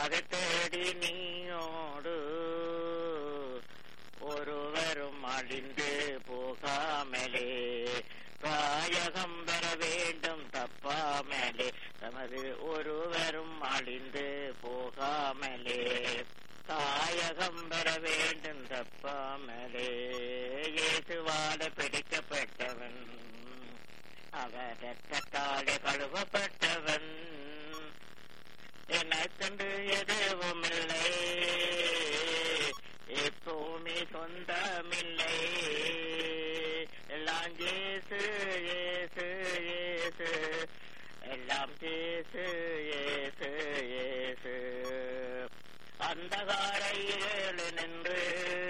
அதை தேடி நீயோடு ஒருவரும் அழிந்து போகாமலே தாயகம் பெற வேண்டும் தப்பாமலே தமது ஒருவரும் அழிந்து போகாமலே தாயகம் பெற வேண்டும் தப்பாமலே இயேசுவால பிடிக்கப்பட்டவன் அவர் ரத்தத்தாலே கழுவப்பட்டவன் எனக்கென்று எதுவும் இல்லை எப்பவுமே சொந்தமில்லை எல்லாம் ஏசு ஏசு ஏசு எல்லாம் ஏசு ஏசு ஏசு அந்தகார ஏழு நின்று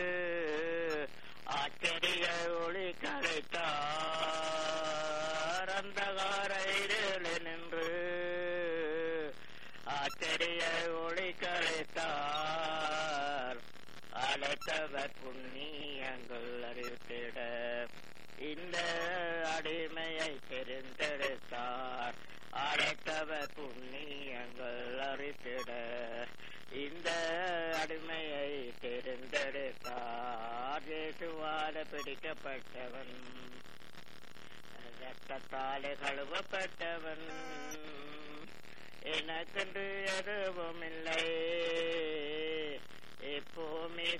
ஆச்சரிய ஒளி கலைத்தார் அந்தகார ஏழு நின்று ஆச்சரிய ஒளி கலைத்தார் அழைத்தவர் புண்ணியங்கள் அறிவித்திட இந்த அடிமையை தெரிந்தெடுத்தார் அழைத்தவர் புண்ணியங்கள் அறித்திட இந்த அடிமையை தெரிந்தெடுத்தார் இயேசுவால பிடிக்கப்பட்டவன் ரத்தத்தாலே கழுவப்பட்டவன் எனக்கென்று எதுவும் இல்லை எப்போவுமே